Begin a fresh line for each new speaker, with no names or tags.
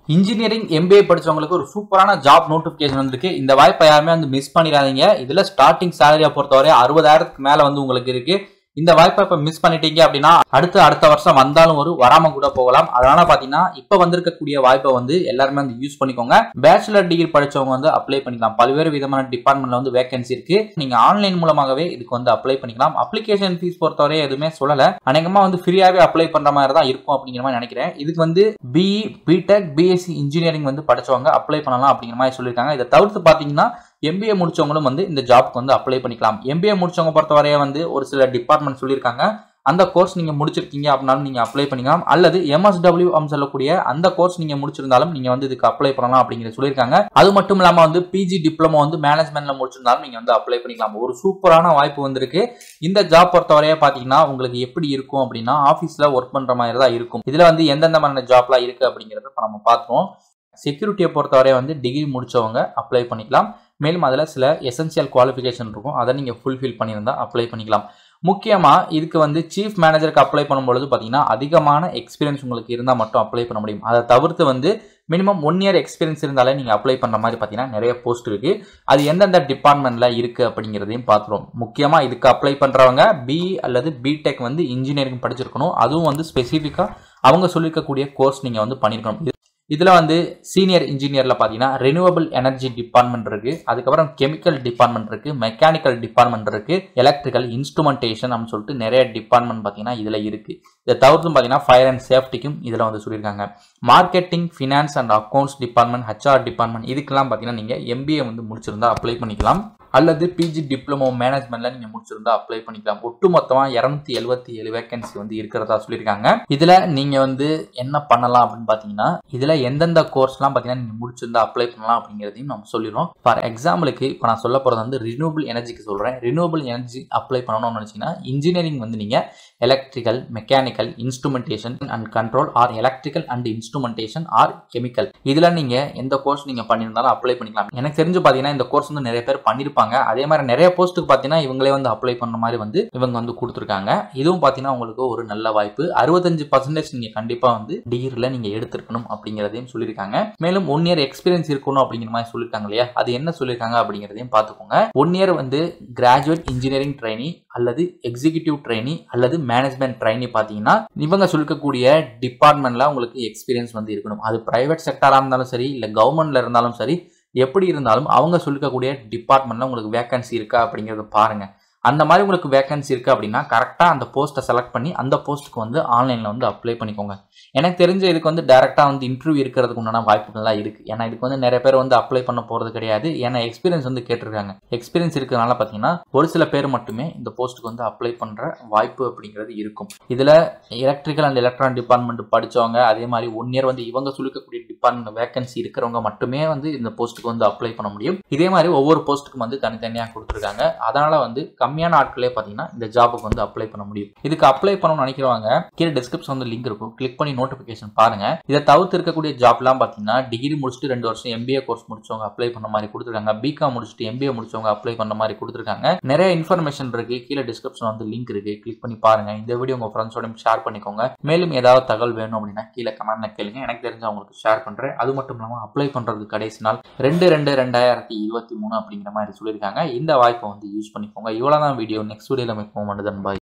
engineering MBA படிச்சவங்களுக்கு ஒரு சூப்பரான ஜாப் நோட்டிபிகேஷன் வந்திருக்கு இந்த வாய்ப்பை யாருமே வந்து மிஸ் பண்ணிடாதீங்க இதுல ஸ்டார்டிங் சேலரியா பொறுத்தவரை அறுபதாயிரத்துக்கு மேல வந்து உங்களுக்கு இருக்கு இந்த வாய்ப்பை இப்ப மிஸ் பண்ணிட்டீங்க அப்படின்னா அடுத்த அடுத்த வருஷம் வந்தாலும் ஒரு வராம கூட போகலாம் அதனால பாத்தீங்கன்னா இப்ப வந்திருக்கக்கூடிய வாய்ப்பை வந்து எல்லாருமே வந்து யூஸ் பண்ணிக்கோங்க பேச்சுலர் டிகிரி படிச்சவங்க வந்து அப்ளை பண்ணிக்கலாம் பல்வேறு விதமான டிபார்ட்மெண்ட்ல வந்து வேகன்சி இருக்கு நீங்க ஆன்லைன் மூலமாகவே இதுக்கு வந்து அப்ளை பண்ணிக்கலாம் அப்ளிகேஷன் ஃபீஸ் பொறுத்தவரை எதுவுமே சொல்லல அநேகமா வந்து ஃப்ரீயாவே அப்ளை பண்ற மாதிரி தான் இருக்கும் அப்படிங்கிற மாதிரி நினைக்கிறேன் இதுக்கு வந்து பிஇ பிடெக் பிஎஸ்சி இன்ஜினியரிங் வந்து படிச்சவங்க அப்ளை பண்ணலாம் அப்படிங்கிற மாதிரி சொல்லியிருக்காங்க இதை தவிர்த்து பாத்தீங்கன்னா எம்பிஏ முடிச்சவங்களும் வந்து இந்த ஜாப்க்கு வந்து அப்ளை பண்ணிக்கலாம் எம்பிஏ முடிச்சவங்க பொறுத்தவரையே வந்து ஒரு சில டிபார்ட்மெண்ட் சொல்லியிருக்காங்க அந்த கோர்ஸ் நீங்க முடிச்சிருக்கீங்க அப்படின்னாலும் நீங்க அப்ளை பண்ணிக்கலாம் அல்லது எம்எஸ்டபிள்யூ அப்படின்னு சொல்லக்கூடிய அந்த கோர்ஸ் நீங்க முடிச்சிருந்தாலும் நீங்க வந்து இதுக்கு அப்ளை பண்ணலாம் அப்படிங்கிற சொல்லியிருக்காங்க அது மட்டும் இல்லாம வந்து பிஜி டிப்ளமோ வந்து மேனேஜ்மெண்ட்ல முடிச்சிருந்தாலும் நீங்க வந்து அப்ளை பண்ணிக்கலாம் ஒரு சூப்பரான வாய்ப்பு வந்திருக்கு இந்த ஜாப் பொறுத்தவரையே பாத்தீங்கன்னா உங்களுக்கு எப்படி இருக்கும் அப்படின்னா ஆஃபீஸ்ல ஒர்க் பண்ற மாதிரி தான் இருக்கும் இதுல வந்து எந்தெந்த மாதிரியான ஜாப்லாம் இருக்கு அப்படிங்கறத இப்ப நம்ம பார்த்தோம் செக்யூரிட்டியை பொறுத்தவரை வந்து டிகிரி முடிச்சவங்க அப்ளை பண்ணிக்கலாம் மேலும் அதில் சில எசென்சியல் குவாலிஃபிகேஷன் இருக்கும் அதை நீங்கள் ஃபுல்ஃபில் பண்ணியிருந்தா அப்ளை பண்ணிக்கலாம் முக்கியமாக இதுக்கு வந்து சீஃப் மேனேஜருக்கு அப்ளை பண்ணும்பொழுது பார்த்தீங்கன்னா அதிகமான எக்ஸ்பீரியன்ஸ் உங்களுக்கு இருந்தால் மட்டும் அப்ளை பண்ண முடியும் அதை தவிர்த்து வந்து மினிமம் ஒன் இயர் எக்ஸ்பீரியன்ஸ் இருந்தாலே நீங்கள் அப்ளை பண்ணுற மாதிரி பார்த்தீங்கன்னா நிறைய போஸ்ட் இருக்குது அது எந்தெந்த டிபார்ட்மெண்ட்டில் இருக்குது அப்படிங்கிறதையும் பார்த்துருவோம் முக்கியமாக இதுக்கு அப்ளை பண்ணுறவங்க பிஇ அல்லது பிடெக் வந்து இன்ஜினியரிங் படிச்சிருக்கணும் அதுவும் வந்து ஸ்பெசிஃபிக்காக அவங்க சொல்லியிருக்கக்கூடிய கோர்ஸ் நீங்கள் வந்து பண்ணியிருக்கணும் இதில் வந்து சீனியர் இன்ஜினியரில் பார்த்தீங்கன்னா ரெனியூவபிள் எனர்ஜி டிபார்ட்மெண்ட் இருக்குது அதுக்கப்புறம் கெமிக்கல் டிபார்ட்மெண்ட் இருக்குது மெக்கானிக்கல் டிபார்ட்மெண்ட் இருக்குது எலக்ட்ரிக்கல் இன்ஸ்ட்ருமெண்டேஷன் அப்படின்னு சொல்லிட்டு நிறைய டிபார்ட்மெண்ட் பார்த்தீங்கன்னா இதில் இருக்குது இதை தவிர்த்து பார்த்தீங்கன்னா ஃபயர் அண்ட் சேஃப்டிக்கும் இதில் வந்து சொல்லியிருக்காங்க marketing finance and accounts department HR department இதுக்கெல்லாம் பார்த்தீங்கன்னா நீங்கள் எம்பிஏ வந்து முடிச்சிருந்தா அப்ளை பண்ணிக்கலாம் அல்லது பிஜி டிப்ளமோ மேனேஜ்மெண்ட்ல நீங்க முடிச்சிருந்தா அப்ளை பண்ணிக்கலாம் ஒட்டு மொத்தமா இருநூத்தி எழுபத்தி ஏழு வேகன்சி வந்து இருக்கிறதா சொல்லியிருக்காங்க இதுல நீங்க வந்து என்ன பண்ணலாம் அப்படின்னு பாத்தீங்கன்னா இதுல எந்தெந்த கோர்ஸ்லாம் பாத்தீங்கன்னா நீங்க முடிச்சிருந்தா அப்ளை பண்ணலாம் அப்படிங்கிறதையும் நம்ம சொல்லிடுறோம் ஃபார் எக்ஸாம்பிளுக்கு இப்போ நான் சொல்ல போறது வந்து ரினியூபிள் எனர்ஜிக்கு சொல்றேன் ரினியூபிள் எனர்ஜி அப்ளை பண்ணணும்னு நினைச்சீங்கன்னா இன்ஜினியரிங் வந்து நீங்க electrical mechanical instrumentation and control or electrical and instrumentation or chemical இதுல நீங்க எந்த கோர்ஸ் நீங்க பண்ணியிருந்தாலும் அப்ளை பண்ணிக்கலாம் எனக்கு தெரிஞ்சு பாத்தீங்கன்னா இந்த கோர்ஸ் வந்து நிறைய பேர் பண்ணிருப்பாங்க இருப்பாங்க அதே மாதிரி நிறைய போஸ்ட்டுக்கு பார்த்தீங்கன்னா இவங்களே வந்து அப்ளை பண்ண மாதிரி வந்து இவங்க வந்து கொடுத்துருக்காங்க இதுவும் பார்த்தீங்கன்னா உங்களுக்கு ஒரு நல்ல வாய்ப்பு அறுபத்தஞ்சு பர்சன்டேஜ் நீங்கள் கண்டிப்பாக வந்து டிகிரியில் நீங்கள் எடுத்திருக்கணும் அப்படிங்கிறதையும் சொல்லியிருக்காங்க மேலும் ஒன் இயர் எக்ஸ்பீரியன்ஸ் இருக்கணும் அப்படிங்கிற மாதிரி சொல்லியிருக்காங்க இல்லையா அது என்ன சொல்லியிருக்காங்க அப்படிங்கிறதையும் பார்த்துக்கோங்க ஒன் இயர் வந்து கிராஜுவேட் இன்ஜினியரிங் ட்ரைனி அல்லது எக்ஸிகியூட்டிவ் ட்ரைனி அல்லது மேனேஜ்மெண்ட் ட்ரைனி பார்த்தீங்கன்னா இவங்க சொல்லிக்கக்கூடிய டிபார்ட்மெண்ட்ல உங்களுக்கு எக்ஸ்பீரியன்ஸ் வந்து இருக்கணும் அது பிரைவேட் செக்டராக இருந்தாலும் சரி இல்லை கவர்மெண்ட்ல இருந்தாலும் சரி எப்படி இருந்தாலும் அவங்க சொல்லிக்கக்கூடிய டிபார்ட்மெண்ட்ல உங்களுக்கு வேகன்சி இருக்கா அப்படிங்கறத பாருங்க அந்த மாதிரி உங்களுக்கு வேகன்சி இருக்கு அப்படின்னா கரெக்டாக அந்த போஸ்ட்டை செலக்ட் பண்ணி அந்த போஸ்ட்டுக்கு வந்து ஆன்லைனில் வந்து அப்ளை பண்ணிக்கோங்க எனக்கு தெரிஞ்ச இதுக்கு வந்து டேரெக்டாக வந்து இன்டர்வியூ இருக்கிறதுக்கு உண்டான வாய்ப்புகள்லாம் இருக்குது ஏன்னா இதுக்கு வந்து நிறைய பேர் வந்து அப்ளை பண்ண போகிறது கிடையாது ஏன்னா எக்ஸ்பீரியன்ஸ் வந்து கேட்டிருக்காங்க எக்ஸ்பீரியன்ஸ் இருக்கிறதுனால பார்த்தீங்கன்னா ஒரு சில பேர் மட்டுமே இந்த போஸ்ட்டுக்கு வந்து அப்ளை பண்ணுற வாய்ப்பு அப்படிங்கிறது இருக்கும் இதில் எலக்ட்ரிக்கல் அண்ட் எலக்ட்ரானிக் டிபார்ட்மெண்ட் படித்தவங்க அதே மாதிரி ஒன் இயர் வந்து இவங்க சொல்லிக்கக்கூடிய டிபார்ட்மெண்ட் வேகன்சி இருக்கிறவங்க மட்டுமே வந்து இந்த போஸ்ட்டுக்கு வந்து அப்ளை பண்ண முடியும் இதே மாதிரி ஒவ்வொரு போஸ்ட்டுக்கும் வந்து தனித்தனியாக கொடுத்துருக்காங்க அதனால் வந்து கம்மியான ஆட்களே பார்த்தீங்கன்னா இந்த ஜாபுக்கு வந்து அப்ளை பண்ண முடியும் இதுக்கு அப்ளை பண்ணணும்னு நினைக்கிறவங்க கீழே டிஸ்கிரிப்ஷன் வந்து லிங்க் இருக்கும் கிளிக் பண்ணி நோட்டிஃபிகேஷன் பாருங்க இதை தவிர்த்து இருக்கக்கூடிய ஜாப்லாம் பார்த்தீங்கன்னா டிகிரி முடிச்சுட்டு ரெண்டு வருஷம் எம்பிஏ கோர்ஸ் முடிச்சவங்க அப்ளை பண்ண மாதிரி கொடுத்துருக்காங்க பிகாம் முடிச்சுட்டு எம்பிஏ முடிச்சவங்க அப்ளை பண்ண மாதிரி கொடுத்துருக்காங்க நிறைய இன்ஃபர்மேஷன் இருக்கு கீழே டிஸ்கிரிப்ஷன் வந்து லிங்க் இருக்கு கிளிக் பண்ணி பாருங்க இந்த வீடியோ உங்க ஃப்ரெண்ட்ஸோட ஷேர் பண்ணிக்கோங்க மேலும் ஏதாவது தகவல் வேணும் அப்படின்னா கீழே கமெண்ட்ல கேளுங்க எனக்கு தெரிஞ்ச உங்களுக்கு ஷேர் பண்றேன் அது மட்டும் இல்லாமல் அப்ளை பண்றதுக்கு கடைசி நாள் ரெண்டு ரெண்டு ரெண்டாயிரத்தி இருபத்தி மூணு அப்படிங்கிற மாதிரி சொல்லியிருக்காங்க இந்த வாய்ப்பை வந்து யூஸ் பண்ணிக்கோங்க இவ்வளவுதான் வீடியோ நெக்ஸ்ட் வீடியோல மீட் பண்ணுவோம் பாய்